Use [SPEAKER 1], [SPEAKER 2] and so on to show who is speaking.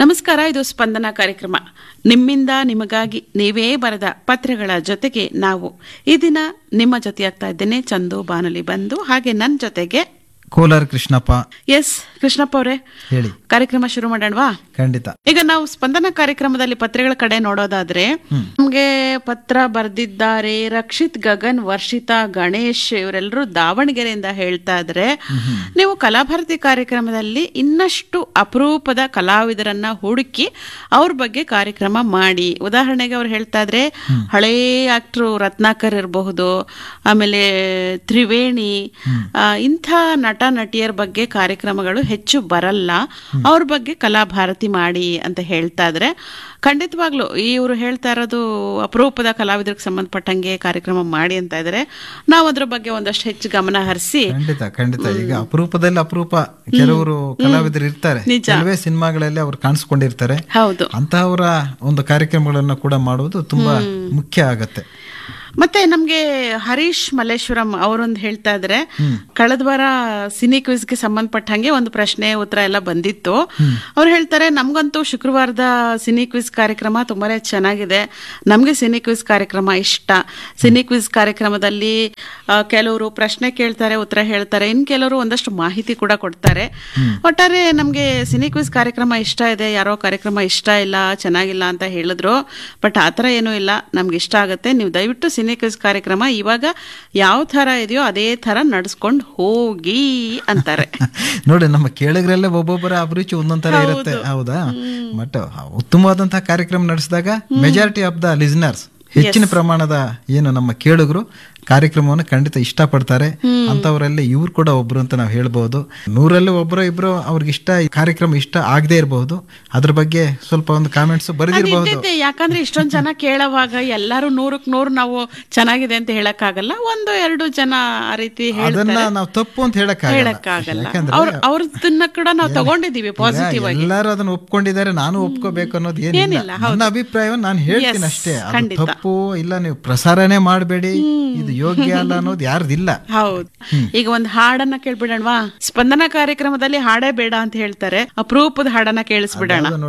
[SPEAKER 1] ನಮಸ್ಕಾರ ಇದು ಸ್ಪಂದನ ಕಾರ್ಯಕ್ರಮ ನಿಮ್ಮಿಂದ ನಿಮಗಾಗಿ ನೀವೇ ಬರೆದ ಪತ್ರಗಳ ಜೊತೆಗೆ ನಾವು ಈ ದಿನ ನಿಮ್ಮ ಜೊತೆಯಾಗ್ತಾ ಇದ್ದೇನೆ ಚಂದು ಬಾನುಲಿ ಬಂದು ಹಾಗೆ ನನ್ನ ಜೊತೆಗೆ
[SPEAKER 2] ಕೋಲಾರ ಕೃಷ್ಣಪ್ಪ
[SPEAKER 1] ಎಸ್ ಕೃಷ್ಣಪ್ಪ ಅವರೇ
[SPEAKER 2] ಹೇಳಿ
[SPEAKER 1] ಕಾರ್ಯಕ್ರಮ ಶುರು ಮಾಡೋಣವಾ
[SPEAKER 2] ಖಂಡಿತ
[SPEAKER 1] ಈಗ ನಾವು ಸ್ಪಂದನ ಕಾರ್ಯಕ್ರಮದಲ್ಲಿ ಪತ್ರಗಳ ಕಡೆ ನೋಡೋದಾದ್ರೆ ನಮ್ಗೆ ಪತ್ರ ಬರೆದಿದ್ದಾರೆ ರಕ್ಷಿತ್ ಗಗನ್ ವರ್ಷಿತಾ ಗಣೇಶ್ ಇವರೆಲ್ಲರೂ ದಾವಣಗೆರೆಯಿಂದ ಹೇಳ್ತಾ ಇದ್ರೆ ನೀವು ಕಲಾಭಾರತಿ ಕಾರ್ಯಕ್ರಮದಲ್ಲಿ ಇನ್ನಷ್ಟು ಅಪರೂಪದ ಕಲಾವಿದರನ್ನ ಹುಡುಕಿ ಅವ್ರ ಬಗ್ಗೆ ಕಾರ್ಯಕ್ರಮ ಮಾಡಿ ಉದಾಹರಣೆಗೆ ಅವ್ರು ಹೇಳ್ತಾ ಇದ್ರೆ ಹಳೇ ಆಕ್ಟ್ರು ರತ್ನಾಕರ್ ಇರಬಹುದು ಆಮೇಲೆ ತ್ರಿವೇಣಿ ಆ, ಇಂಥ ನಟ ನಟಿಯರ ಬಗ್ಗೆ ಕಾರ್ಯಕ್ರಮಗಳು ಹೆಚ್ಚು ಬರಲ್ಲ ಅವ್ರ ಬಗ್ಗೆ ಕಲಾಭಾರತಿ ಮಾಡಿ ಅಂತ ಹೇಳ್ತಾ ಇದ್ರೆ ಖಂಡಿತವಾಗ್ಲು ಇವರು ಹೇಳ್ತಾ ಇರೋದು ಅಪರೂಪದ ಕಲಾವಿದರಿಗೆ ಸಂಬಂಧಪಟ್ಟಂಗೆ ಕಾರ್ಯಕ್ರಮ ಮಾಡಿ ಅಂತ ಇದ್ದಾರೆ ನಾವು ಅದ್ರ ಬಗ್ಗೆ ಒಂದಷ್ಟು ಹೆಚ್ಚು ಗಮನ ಹರಿಸಿ
[SPEAKER 2] ಖಂಡಿತ ಖಂಡಿತ ಈಗ ಅಪರೂಪದಲ್ಲಿ ಅಪರೂಪ ಕೆಲವರು ಕಲಾವಿದರು ಇರ್ತಾರೆ ಕೆಲವೇ ಸಿನಿಮಾಗಳಲ್ಲಿ ಅವ್ರು ಕಾಣಿಸ್ಕೊಂಡಿರ್ತಾರೆ
[SPEAKER 1] ಹೌದು
[SPEAKER 2] ಅಂತಹವರ ಒಂದು ಕಾರ್ಯಕ್ರಮಗಳನ್ನ ಕೂಡ ಮಾಡುವುದು ತುಂಬಾ ಮುಖ್ಯ ಆಗತ್ತೆ
[SPEAKER 1] ಮತ್ತೆ ನಮ್ಗೆ ಹರೀಶ್ ಮಲ್ಲೇಶ್ವರಂ ಅವರೊಂದು ಹೇಳ್ತಾ ಇದ್ರೆ ಕಳೆದ ವಾರ ಸಿನಿ ಕ್ವಿಜ್ಗೆ ಸಂಬಂಧಪಟ್ಟ ಹಾಗೆ ಒಂದು ಪ್ರಶ್ನೆ ಉತ್ತರ ಎಲ್ಲ ಬಂದಿತ್ತು ಅವ್ರು ಹೇಳ್ತಾರೆ ನಮ್ಗಂತೂ ಶುಕ್ರವಾರದ ಸಿನಿ ಕ್ವಿಜ್ ಕಾರ್ಯಕ್ರಮ ತುಂಬಾನೇ ಚೆನ್ನಾಗಿದೆ ನಮ್ಗೆ ಸಿನಿ ಕ್ವಿಜ್ ಕಾರ್ಯಕ್ರಮ ಇಷ್ಟ ಸಿನಿ ಕ್ವಿಜ್ ಕಾರ್ಯಕ್ರಮದಲ್ಲಿ ಆ, ಕೆಲವರು ಪ್ರಶ್ನೆ ಕೇಳ್ತಾರೆ ಉತ್ತರ ಹೇಳ್ತಾರೆ ಇನ್ ಕೆಲವರು ಒಂದಷ್ಟು ಮಾಹಿತಿ ಕೂಡ ಕೊಡ್ತಾರೆ ಒಟ್ಟಾರೆ ನಮ್ಗೆ ಸಿನಿ ಕ್ವಿಜ್ ಕಾರ್ಯಕ್ರಮ ಇಷ್ಟ ಇದೆ ಯಾರೋ ಕಾರ್ಯಕ್ರಮ ಇಷ್ಟ ಇಲ್ಲ ಚೆನ್ನಾಗಿಲ್ಲ ಅಂತ ಹೇಳಿದ್ರು ಬಟ್ ಆ ಥರ ಏನೂ ಇಲ್ಲ ನಮ್ಗೆ ಇಷ್ಟ ಆಗುತ್ತೆ ನೀವು ದಯವಿಟ್ಟು ಸಿನಿ ಕ್ವಿಜ್ ಕಾರ್ಯಕ್ರಮ ಇವಾಗ ಯಾವ ಥರ ಇದೆಯೋ ಅದೇ ಥರ ನಡ್ಸ್ಕೊಂಡು ಹೋಗಿ ಅಂತಾರೆ
[SPEAKER 2] ನೋಡಿ ನಮ್ಮ ಕೇಳಿಗ್ರಲ್ಲೇ ಒಬ್ಬೊಬ್ಬರ ಅಭಿರುಚಿ ಒಂದೊಂದ್ ತರ ಇರುತ್ತೆ ಹೌದಾ ಬಟ್ ಉತ್ತಮವಾದಂತಹ ಕಾರ್ಯಕ್ರಮ ನಡೆಸಿದಾಗ ಮೆಜಾರಿಟಿ ಆಫ್ ದ ಲಿಸ್ನರ್ಸ್ ಹೆಚ್ಚಿನ ಪ್ರಮಾಣದ ಏನು ನಮ್ಮ ಕೇಳುಗರು ಕಾರ್ಯಕ್ರಮವನ್ನು ಖಂಡಿತ ಇಷ್ಟಪಡ್ತಾರೆ ಅಂತವರಲ್ಲಿ ಇವ್ರು ಕೂಡ ಒಬ್ರು ಅಂತ ನಾವು ಹೇಳ್ಬಹುದು ನೂರಲ್ಲಿ ಒಬ್ರು ಇಬ್ರು ಅವ್ರಿಗೆ ಇಷ್ಟ ಈ ಕಾರ್ಯಕ್ರಮ ಇಷ್ಟ ಆಗದೆ ಇರಬಹುದು ಅದ್ರ ಬಗ್ಗೆ ಸ್ವಲ್ಪ ಒಂದು ಕಾಮೆಂಟ್ಸ್ ಬರೆದಿರಬಹುದು
[SPEAKER 1] ಇದ್ದಿದ್ದೆ, ಯಾಕಂದ್ರೆ ಇಷ್ಟೊಂದ್ ಜನ ಕೇಳೋವಾಗ ಎಲ್ಲರೂ ನೂರಕ್ ನೂರು ನಾವು ಚೆನ್ನಾಗಿದೆ ಅಂತ ಹೇಳಕ್ಕಾಗಲ್ಲ ಒಂದು ಎರಡು ಜನ ಆ ರೀತಿ
[SPEAKER 2] ಅದನ್ನ
[SPEAKER 1] ಹೇಳ್ತಾರೆ
[SPEAKER 2] ನಾವು ತಪ್ಪು ಅಂತ ಹೇಳಕ್ಕಾಗಲ್ಲ
[SPEAKER 1] ಹೇಳಕ್ಕಾಗಲ್ಲ
[SPEAKER 2] ಯಾಕಂದ್ರೆ
[SPEAKER 1] ಅವ್ರ ಅವ್ರದನ್ನ ಕೂಡ ನಾವು ತಗೊಂಡಿದೀವಿ ಪಾಸಿಟಿವ್ ಆಗಿ
[SPEAKER 2] ಎಲ್ಲರೂ ಅದನ್ನ ಒಪ್ಕೊಂಡಿದ್ದಾರೆ ನಾನು ಒಪ್ಕೋಬೇಕು ಅನ್ನೋದು ಏನಿಲ್ಲ ನನ್ನ ಅಭಿಪ್ರಾಯವನ್ನು ನಾನು ಹೇಳ್ತೀನಿ ಅಷ್ಟೇ ಅದು ತಪ್ಪು ಇಲ್ಲ ನೀವು ಪ್ರಸಾರನೇ ಮಾಡಬೇಡಿ ಇದು ಯೋಗ್ಯ ಅಲ್ಲ ಅನ್ನೋದು ಯಾರ್ದಿಲ್ಲ
[SPEAKER 1] ಹೌದು ಈಗ ಒಂದ್ ಹಾಡನ್ನ ಕೇಳ್ಬಿಡೋಣವಾ ಸ್ಪಂದನ ಕಾರ್ಯಕ್ರಮದಲ್ಲಿ ಹಾಡೇ ಬೇಡ ಅಂತ ಹೇಳ್ತಾರೆ ಅಪರೂಪದ ಹಾಡನ್ನ ಕೇಳಿಸ್ಬಿಡೋಣ
[SPEAKER 2] ಅದು